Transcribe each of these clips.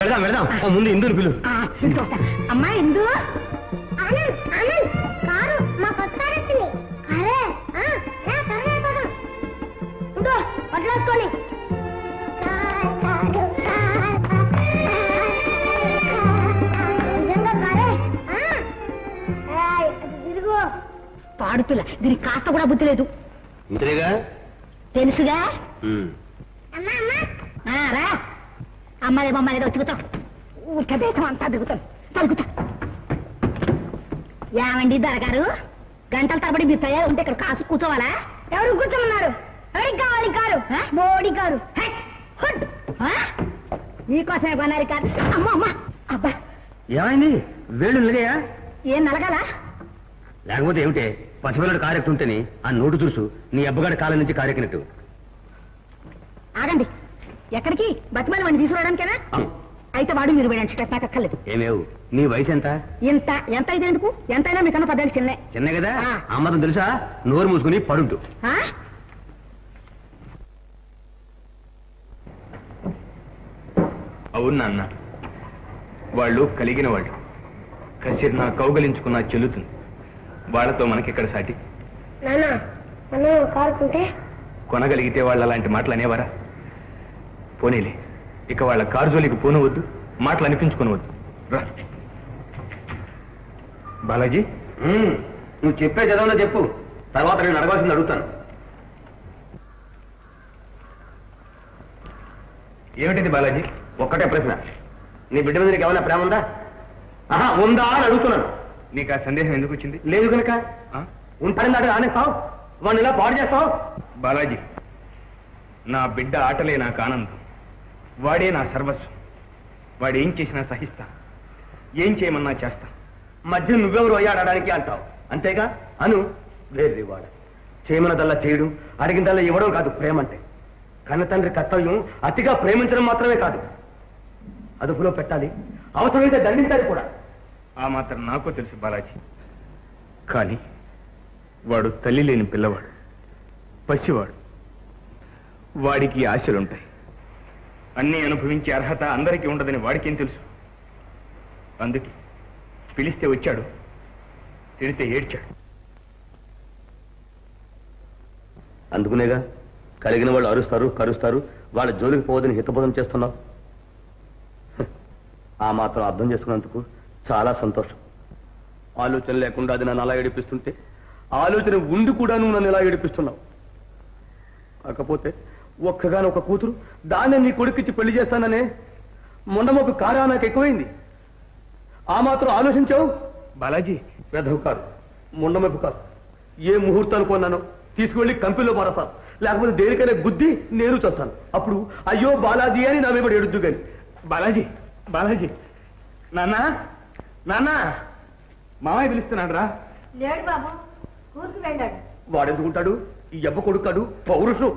వెళదాం వెళదాం ఓ, ముందు ఇందుని పిలు ఆ, నేను చూస్తా అమ్మా ఎందు ఆనంద్ ఆనంద్ కారు మా కొత్త కారు వచ్చింది కారే ఆ, రా త్వరగా అయిపోదాం ఉండు వడ్లేసుకొని నిజంగా కారే ఆ, ఏయ్, అది తిరుగు పాడుపిల్ల దీనికి కాస్త కూడా బుద్ధి లేదు ఇంతేగా తెలుసుగా ఉమ్. అమ్మా అమ్మా ఆ, రా అమ్మాయి బొమ్మాయి ఏదో తిరుగుతాం ఊరికే దేశం అంతా దిగుతాం తలుగుతాం ఏమండి దొరగారు గంటల తరబడి మీరు తయారు ఉంటే ఇక్కడ కాసు కూర్చోవాలా ఎవరు కూర్చోమన్నారు ఎవరికి కావాలి కారు ఆ? మోడీ కారు హై, హుడ్. ఆ? నీకోసమే కొనాలి కాదు అమ్మ అమ్మ అబ్బా ఏమైంది వేళ్ళు నిలగాయా ఏం నలగాల లేకపోతే ఏమిటే పసిపిల్లడు కారెక్తుంటేని ఆ నోటు చూసు నీ అబ్బగాడి కాలం నుంచి కారెక్కినట్టు ఆగండి ఎక్కడికి బతిమాలి వాడిని తీసుకురావడానికేనా అయితే వాడు మీరు వేయండి స్టెప్ నాకు అక్కర్లేదు ఏమేవు నీ వయసు ఎంత ఇంత ఎంత అయితే ఎందుకు ఎంతైనా మీకన్నా పదాలు చిన్నే చిన్న కదా ఆ. అమ్మతం తెలుసా నోరు మూసుకుని పడుంటు ఆ? అవును నాన్న వాళ్ళు కలిగిన వాళ్ళు కసిరి నా కౌగలించుకున్న చెల్లుతుంది వాళ్ళతో మనకిక్కడ సాటి నాన్న మనం కారుకుంటే కొనగలిగితే వాళ్ళు అలాంటి మాటలు అనేవారా పోనీలే ఇక వాళ్ళ కారు జోలికి పోనవద్దు మాటలు అనిపించుకోనవద్దు రా బాలాజీ ఉమ్, నువ్వు చెప్పే చదవనా చెప్పు తర్వాత నేను అడగాల్సింది అడుగుతాను ఏమిటిది బాలాజీ ఒక్కటే ప్రశ్న నీ బిడ్డ మీద నీకు ఏమైనా ప్రేమ ఉందా ఆహా ఉందా అని అడుగుతున్నాను నీకు ఆ సందేహం ఎందుకు వచ్చింది లేదు కనుక ఆ? ఉంటాడని నాడు రానేస్తావు వాడిని ఇలా పాడు చేస్తావు బాలాజీ నా బిడ్డ ఆటలే నాకు ఆనందం వాడే నా సర్వస్వం వాడు ఏం చేసినా సహిస్తా ఏం చేయమన్నా చేస్తా మధ్య నువ్వెవరు అయ్యాడడానికి అంటావు అంతేగా అను వేరే వాడు చేయమన్నదల్లా చేయడం అడిగిందల్లా ఇవ్వడం కాదు ప్రేమ అంటే కన్న తండ్రి కర్తవ్యం అతిగా ప్రేమించడం మాత్రమే కాదు అదుపులో పెట్టాలి అవసరమైతే దండించాలి కూడా ఆ మాత్రం నాకు తెలుసు బాలాజీ కానీ వాడు తల్లి లేని పిల్లవాడు పసివాడు వాడికి ఆశలుంటాయి అన్నీ అనుభవించే అర్హత అందరికీ ఉండదని వాడికేం తెలుసు అందుకే పిలిస్తే వచ్చాడు తిడితే ఏడ్చాడు అందుకునేగా కలిగిన వాళ్ళు అరుస్తారు కరుస్తారు వాళ్ళ జోలికి పోవద్దని హితబోధం చేస్తున్నావు హ, ఆ మాత్రం అర్థం చేసుకున్నందుకు చాలా సంతోషం ఆలోచన లేకుండా అది నన్ను అలా ఏడిపిస్తుంటే ఆలోచన ఉండి కూడా నువ్వు నన్ను ఇలా ఏడిపిస్తున్నావు కాకపోతే ఒక్కగానొక ఒక కూతురు దాన్ని నీ కొడుకిచ్చి పెళ్లి చేస్తాననే మొండమొక కారా నాకు ఎక్కువైంది ఆ మాత్రం ఆలోచించావు బాలాజీ వెధవు కాదు ముండమెప్పు కాదు ఏ ముహూర్తాలు కొన్నానో తీసుకువెళ్ళి కంపెనీలో మారస్తాను లేకపోతే దేనికైనా గుద్ది నేను చేస్తాను అప్పుడు అయ్యో బాలాజీ అని నా మీద ఎడుద్దు కానీ బాలాజీ బాలాజీ నాన్న నాన్న మామయ్య పిలుస్తున్నాడు రా లేడు బాబు స్కూల్కి వెళ్ళాడు వాడెందుకుంటాడు ఈ ఎబ్బ కొడుకాడు పౌరుషం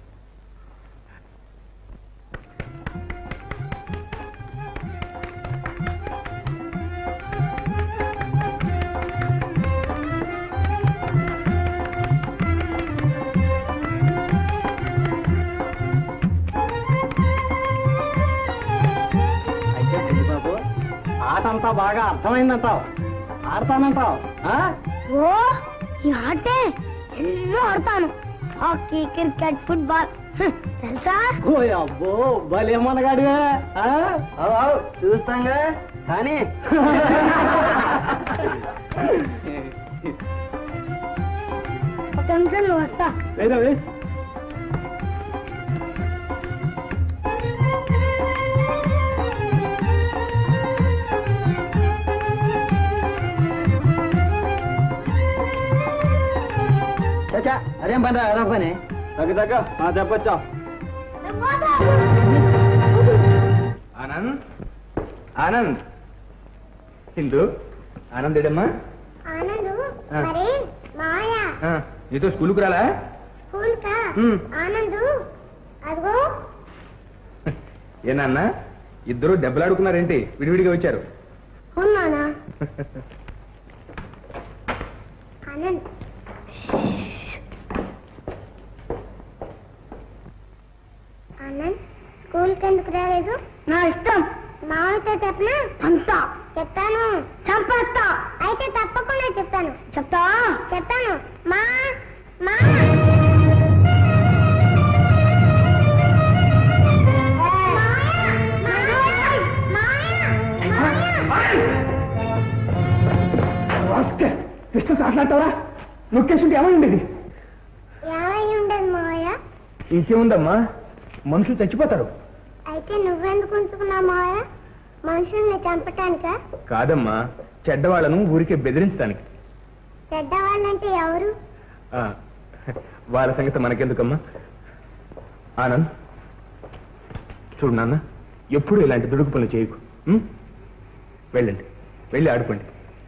అయితే పెళ్లి బాబు ఆట అంతా బాగా అర్థమైందంటావు ఆడతానంటావు ఆ? ఓ ఈ ఆటే ఎన్నో ఆడతాను హాకీ క్రికెట్ ఫుట్బాల్ హ్మ్, తెలుసా ఓ అబ్బో భలే మనగాడివే ఆ? చూస్తాంగా కానీ ఒక నిమిషం నువ్వు వస్తా వేరే వే. చచ్చా అదేం పని రా అదొక పని దగ్గ దగ్గ ఆ చెప్పొచ్చా నేను పోతా. ఆనంద్ ఆనంద్ హిందూ ఆనందేడమ్మా ఆనందు ఆ. మరి మాయ ఆ, నీతో స్కూల్కి రాలా స్కూల్ కా హ్మ్. ఆనందు అదిగో ఏ నాన్న ఇద్దరు దెబ్బలాడుకున్నారేంటి విడివిడిగా వచ్చారు ఉన్నానా ఆనంద్ ఆనంద్ స్కూల్కి ఎందుకు రాలేదు నా ఇష్టం మా అయితే చెప్పనా అంతా చెప్తాను చంపేస్తా అయితే తప్పకుండా చెప్తాను చెప్తా చెప్తాను మా మా కృష్ణ మాట్లాడతావరా నొక్కేసుంటే ఏమై ఉండేది ఏమై ఉండదు మావయ్య ఇంకేముందమ్మా మనుషులు చచ్చిపోతారు అయితే నువ్వెందుకు ఉంచుకున్నావు మావయ్య మనుషుల్ని చంపటానికా కాదమ్మా చెడ్డవాళ్ళను ఊరికే బెదిరించడానికి చెడ్డవాళ్ళంటే ఎవరు ఆ, వాళ్ళ సంగతి మనకెందుకమ్మా ఆనంద్ చూడు నాన్న ఎప్పుడు ఇలాంటి దుడుకు పనులు చేయకు ఉం? వెళ్ళండి వెళ్ళి ఆడుకోండి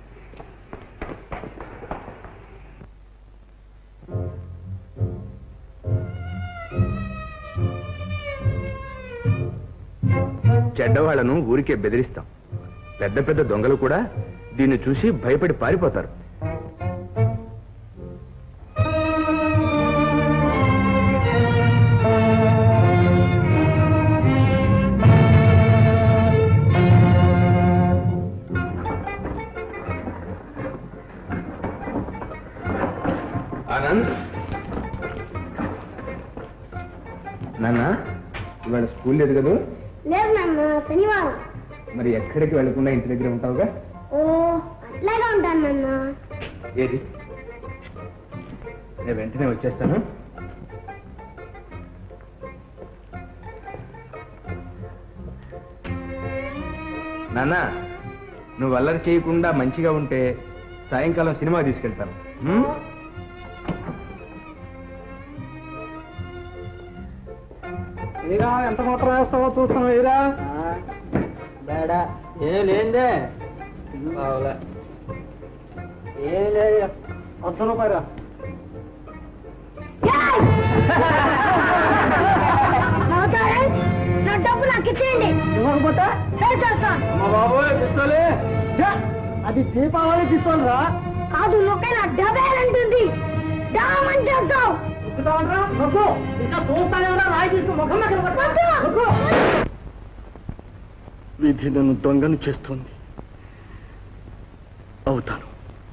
చెడ్డవాళ్లను ఊరికే బెదిరిస్తాం పెద్ద పెద్ద దొంగలు కూడా దీన్ని చూసి భయపడి పారిపోతారు ఆనంద్ నాన్న ఇవాళ స్కూల్ లేదు కదా లేదు నాన్న శనివారం మరి ఎక్కడికి వెళ్ళకుండా ఇంటి దగ్గర ఉంటావుగా ఓ అట్లాగే ఉంటాను నాన్న ఏది నేను వెంటనే వచ్చేస్తాను నాన్న నువ్వు అల్లరి చేయకుండా మంచిగా ఉంటే సాయంకాలం సినిమా తీసుకెళ్తాను ఉం? వీరా ఎంత మాత్రం వేస్తావో చూస్తాం వీరా బేడా ఏ లేదే ఏ లేదు వంద రూపాయలు నా డబ్బు నాకు ఇచ్చేయండి ఇవ్వకపోతే చేస్తాను అమ్మ బాబోయ్ పిస్తోలే ఛ! అది దీపావళి పిస్తోల్ రా కాదు నొక్కే నా డబేల్ అంటుంది డామని చేస్తావు ఉక్కుతావరా నొక్కు ఇంకా చూస్తానేమరా రాయి తీసుకుని ముఖం మీద కొట్టు. నొక్కు. విధి నన్ను దొంగను చేస్తుంది అవుతాను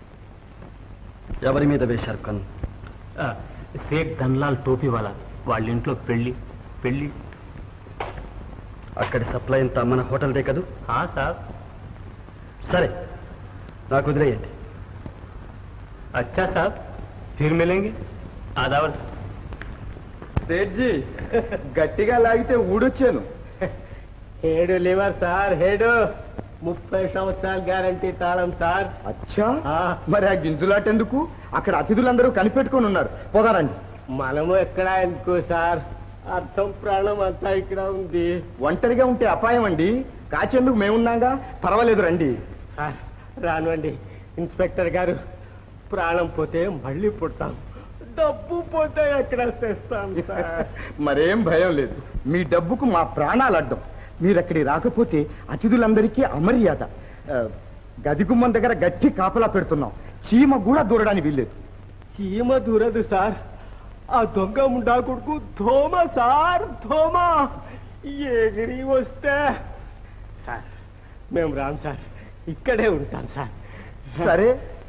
ఎవరి మీద వేశారు కన్ను సేట్ ధన్లాల్ టోపీ వాళ్ళ వాళ్ళ ఇంట్లో పెళ్లి పెళ్లి అక్కడి సప్లై అంతా మన హోటల్దే కదూ హా సార్ సరే నాకు వదిలేయండి अच्छा साहब फिर मिलेंगे आदावर సేట్జీ గట్టిగా లాగితే ఊడొచ్చాను హేడు లివర్ సార్ హేడు ముప్పై సంవత్సరాల గ్యారంటీ తాళం సార్ అచ్చా ఆ. మరి ఆ గింజులాటెందుకు అక్కడ అతిథులందరూ కనిపెట్టుకొని ఉన్నారు పోదారండి మనము ఎక్కడ ఎందుకు సార్ అర్థం ప్రాణం అంతా ఇక్కడ ఉంది ఒంటరిగా ఉంటే అపాయం అండి కాచేందుకు మేమున్నాగా పర్వాలేదు రండి సార్ రానుండి ఇన్స్పెక్టర్ గారు ప్రాణం పోతే మళ్ళీ పుడతాం డబ్బు పోతే ఎక్కడ తెస్తాం సార్ మరేం భయం లేదు మీ డబ్బుకు మా ప్రాణాలు అడ్డం మీరు అక్కడికి రాకపోతే అతిథులందరికీ అమర్యాద ఆ, గది గుమ్మం దగ్గర గట్టి కాపలా పెడుతున్నాం చీమ కూడా దూరడానికి వీల్లేదు చీమ దూరదు సార్ ఆ దొంగ ముండా కొడుకు ధోమ సార్ ధోమ ఎగిరి వస్తే సార్ మేము రాం సార్ ఇక్కడే ఉంటాం సార్ సరే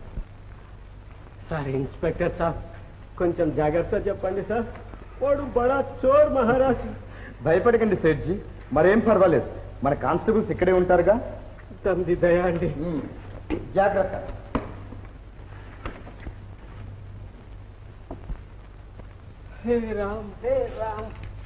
సార్ ఇన్స్పెక్టర్ సార్ కొంచెం జాగ్రత్త చెప్పండి సార్ వాడు బడా చోర్ మహారాజ్ భయపడకండి సేట్జీ మరేం పర్వాలేదు మన కానిస్టేబుల్స్ ఇక్కడే ఉంటారుగా తమది దయా అండి ఉమ్, జాగ్రత్త హే రామ్ హే రామ్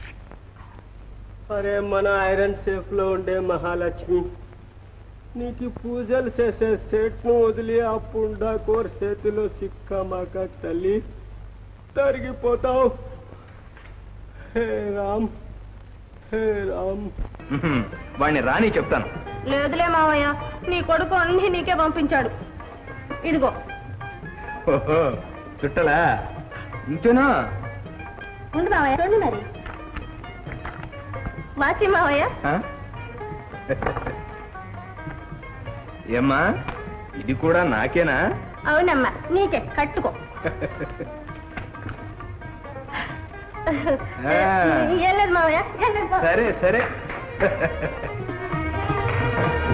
అరే మన ఐరన్ సేఫ్ లో ఉండే మహాలక్ష్మి నీకు పూజలు చేసే సెట్ను వదిలి ఆ పుండాకోర్ చేతిలో సిక్కమాక తల్లి తరిగిపోతావు హే రామ్ హే రామ్ వాడిని రాని చెప్తాను లేదులే మావయ్య నీ కొడుకు అన్ని నీకే పంపించాడు ఇదిగో ఓహో చుట్టలా ఇంతేనా ఉండు మావయ్య చూడండి మరి వాచి మావయ్య ఆ? ఏమ్మా ఇది కూడా నాకేనా అవునమ్మా నీకే కట్టుకో ఆ. ఏం లేదు మావయ్య ఏం లేదు సరే సరే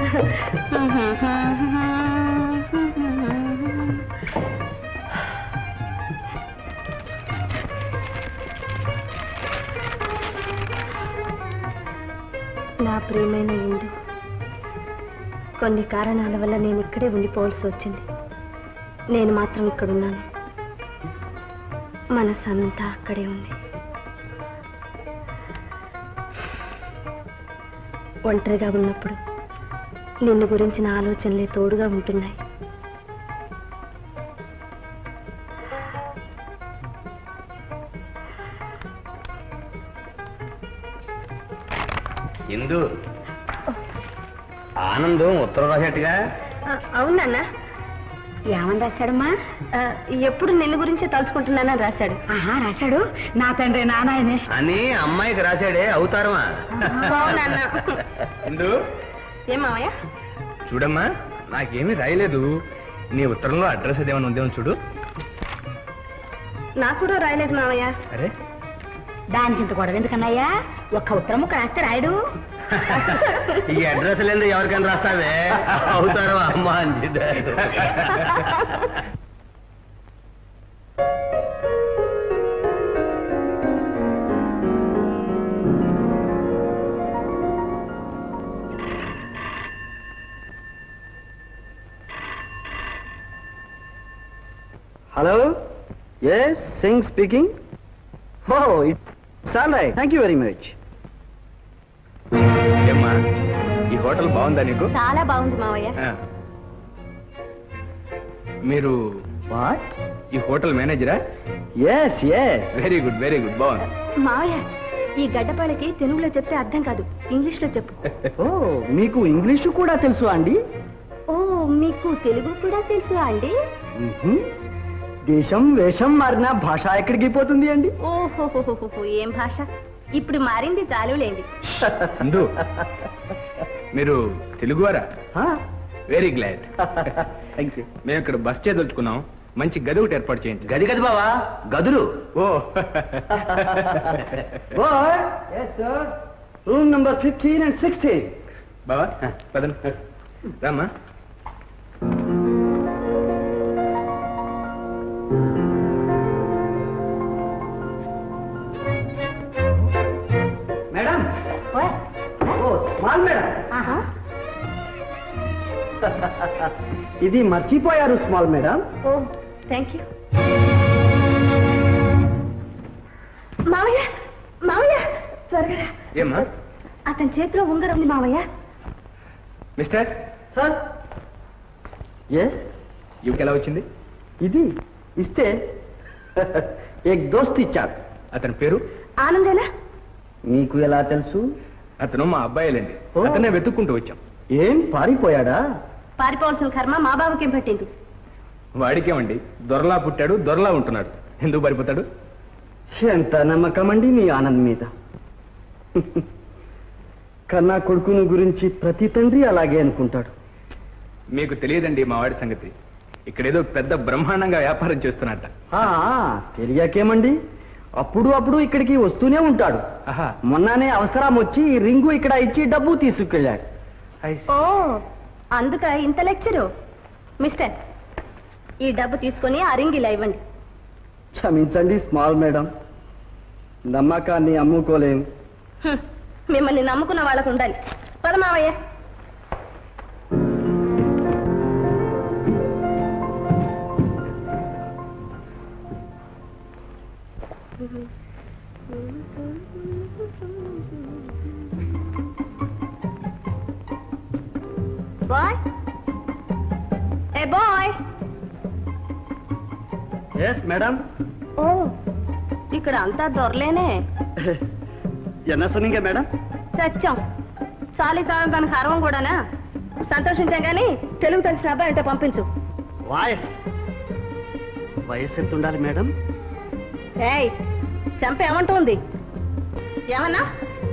నా ప్రియమైన ఇందు కొన్ని కారణాల వల్ల నేను ఇక్కడే ఉండిపోవాల్సి వచ్చింది నేను మాత్రం ఇక్కడున్నాను మనసంతా అక్కడే ఉంది ఒంటరిగా ఉన్నప్పుడు నిన్ను గురించిన ఆలోచనలే తోడుగా ఉంటున్నాయి ఇందు ఆనందం ఉత్తరం రాసేట్టుగా అవునన్నా ఏమని రాశాడమ్మా ఎప్పుడు నిన్ను గురించే తలుచుకుంటున్నానని రాశాడు ఆహా రాశాడు నా తండ్రి నానాయనే అని అమ్మాయికి రాశాడే అవుతారమా అవునన్నా ఇందు ఏం మావయ్య చూడమ్మా నాకేమీ రాయలేదు నీ ఉత్తరంలో అడ్రస్ ఏమైనా ఉందేమో చూడు నాకు కూడా రాయలేదు మావయ్య అరే దానికి ఇంత గొడవ ఎందుకన్నయ్యా ఒక్క ఉత్తరం ముక్క రాస్తే రాయడు ఈ అడ్రస్ లేదు ఎవరికైనా రాస్తావే అవుతారమా అమ్మ అంచిదే hello yes Singh speaking oh it's all right thank you very much ఏమ్మా ఈ హోటల్ బాగుందా నీకు చాలా బాగుంది మావయ్య ఆ. మీరు వాట్ ఈ హోటల్ మేనేజరా yes yes very good very good బాగుంది మావయ్య ఈ గడ్డపాలకి తెలుగులో చెప్తే అర్థం కాదు ఇంగ్లీష్లో చెప్పు ఓ మీకు ఇంగ్లీషు కూడా తెలుసు అండి ఓ మీకు తెలుగు కూడా తెలుసు అండి మ్మ్హ. దేశం వేషం మారిన భాష ఎక్కడికి పోతుంది అండి ఓహో ఏం భాష ఇప్పుడు మారింది చాలులేండి ఇందు మీరు తెలుగువారా వెరీ గ్లాడ్ థ్యాంక్ యూ మేము ఇక్కడ బస్ చేయదలుచుకున్నాం మంచి గది ఒకటి ఏర్పాటు చేయించు గది గది బావా గదులు oh boy yes sir room number fifteen and sixteen బావా పదం రామ్మా మేడం ఓ స్మాల్ మేడం ఆహా ఇది మర్చిపోయారు small madam oh thank you మావయ్య మావయ్య త్వరగా రా. ఏమ్మా అతని చేతిలో ఉంగరం ఉంది మావయ్య మిస్టర్ సార్ ఎస్ ఇవికి ఎలా వచ్చింది ఇది ఇస్తే ఏక్ దోస్త్ ఇచ్చాడు అతని పేరు ఆనందేనా మీకు ఎలా తెలుసు అతను మా అబ్బాయిలండి ఓ. అతనే వెతుక్కుంటూ వచ్చాం ఏం పారిపోయాడా పారిపోవాల్సిన కర్మ మా బాబుకేం పట్టింది వాడికేమండి దొరలా పుట్టాడు దొరలా ఉంటున్నాడు ఎందుకు పారిపోతాడు ఎంత నమ్మకం అండి మీ ఆనంద్ మీద కన్నా కొడుకును గురించి ప్రతి తండ్రి అలాగే అనుకుంటాడు మీకు తెలియదండి మా వాడి సంగతి ఇక్కడేదో పెద్ద బ్రహ్మాండంగా వ్యాపారం చేస్తున్నట్ట ఆ, తెలియకేమండి అప్పుడు అప్పుడు ఇక్కడికి వస్తూనే ఉంటాడు ఆహా మొన్ననే అవసరం వచ్చి ఈ రింగు ఇక్కడ ఇచ్చి డబ్బు తీసుకెళ్ళాడు ఓ అందుక ఇంత లెక్చరు మిస్టర్ ఈ డబ్బు తీసుకొని ఆ రింగ్ ఇలా ఇవ్వండి క్షమించండి స్మాల్ మేడం నమ్మకాన్ని అమ్ముకోలేం హ్మ్. మిమ్మల్ని నమ్ముకున్న వాళ్ళకు ఉండాలి పదమావయ్య బాయ్ ఏ బాయ్ ఎస్ మేడం ఓ ఇక్కడ అంతా దొరలేనే ఎన్న சொன்னீங்க మేడం సత్యం చాలీ చాలని తనకు హర్వం కూడానా సంతోషించాం కానీ తెలుగు తెలిసిన అబ్బాయి అంటే పంపించు వాయస్ వయసు ఎంత ఉండాలి మేడం ఏయ్ చంప ఏమంటుంది ఏమన్నా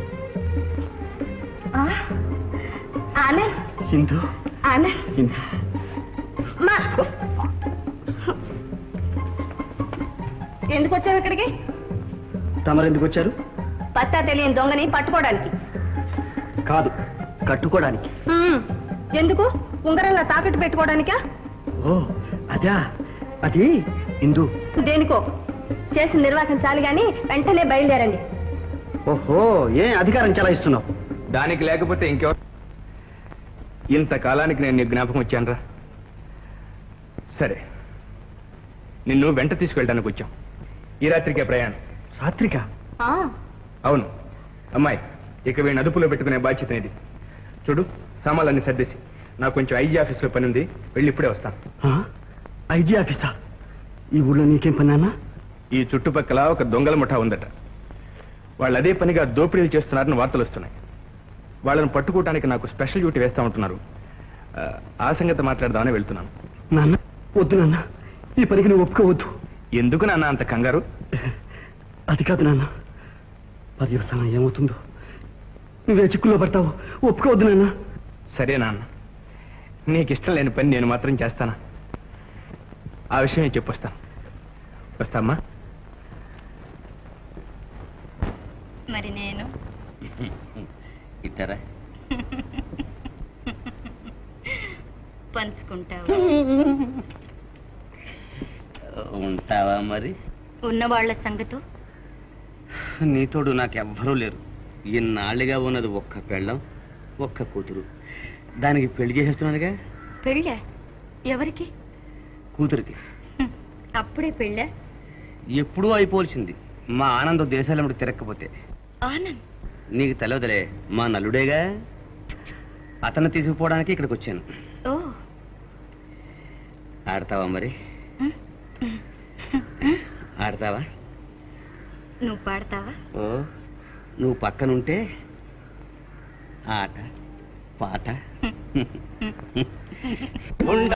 ఆ, ఆనే హిందూ ఆనే హిందూ మా ఎందుకు వచ్చావు ఇక్కడికి తమరు ఎందుకు వచ్చారు పత్తా తెలియని దొంగని పట్టుకోవడానికి కాదు కట్టుకోవడానికి హ్మ్. ఎందుకు ఉంగరంలా తాకట్టు పెట్టుకోవడానికా ఓ అదా అది ఇందు దేనికో చేసిన నిర్వాహకం చాలు గాని వెంటనే బయలుదేరండి ఓహో ఏ అధికారం చెలాయిస్తున్నావు దానికి లేకపోతే ఇంకెవరు ఇంతకాలానికి నేను నీ జ్ఞాపకం వచ్చానురా సరే నిన్ను వెంట తీసుకెళ్ళడానికి వచ్చాం ఈ రాత్రికే ప్రయాణం రాత్రిక ఆ, అవును అమ్మాయి ఇక వీడిని అదుపులో పెట్టుకునే బాధ్యత ఇది చూడు సామాన్లన్నీ సర్దేసి నాకు కొంచెం ఐజీ ఆఫీస్లో పని ఉంది వెళ్ళి ఇప్పుడే వస్తాను ఐజీ ఆఫీసా ఈ ఊళ్ళో నీకేం పని నాన్న ఈ చుట్టుపక్కల ఒక దొంగల ముఠా ఉందట వాళ్ళు అదే పనిగా దోపిడీలు చేస్తున్నారని వార్తలు వస్తున్నాయి వాళ్ళని పట్టుకోవటానికి నాకు స్పెషల్ డ్యూటీ వేస్తా ఉంటున్నారు ఆ, ఆ సంగతి మాట్లాడదామని వెళ్తున్నాను నాన్న వద్దు నాన్న ఈ పనికి నువ్వు ఒప్పుకోవద్దు ఎందుకు నాన్న అంత కంగారు అది కాదు నాన్న పర్యవసానం ఏమవుతుందో నువ్వే చిక్కుల్లో పడతావు ఒప్పుకోవద్దు నాన్న సరే నాన్న నీకు ఇష్టం లేని పని నేను మాత్రం చేస్తానా ఆ విషయం నేను చెప్పొస్తాను వస్తామ్మా మరి నేను ఇట్టారా పంచుకుంటావా ఉంటావా మరి ఉన్న వాళ్ళ సంగతు నీతోడు నాకెవ్వరూ లేరు ఇన్నాళ్ళుగా ఉన్నది ఒక్క పెళ్ళం ఒక్క కూతురు దానికి పెళ్లి చేసేస్తున్నానుగా పెళ్ళా ఎవరికి కూతురికి హ్మ్. అప్పుడే పెళ్ళా ఎప్పుడూ అయిపోవలసింది మా ఆనందం దేశాలమ్మడి తిరగకపోతే ఆనంద్ నీకు తెలియదులే మా నల్లుడేగా అతను తీసుకుపోవడానికి ఇక్కడికి వచ్చాను ఓ ఆడతావా మరి ఆడతావా నువ్వు పాడతావా ఓ నువ్వు పక్కనుంటే ఆట పాట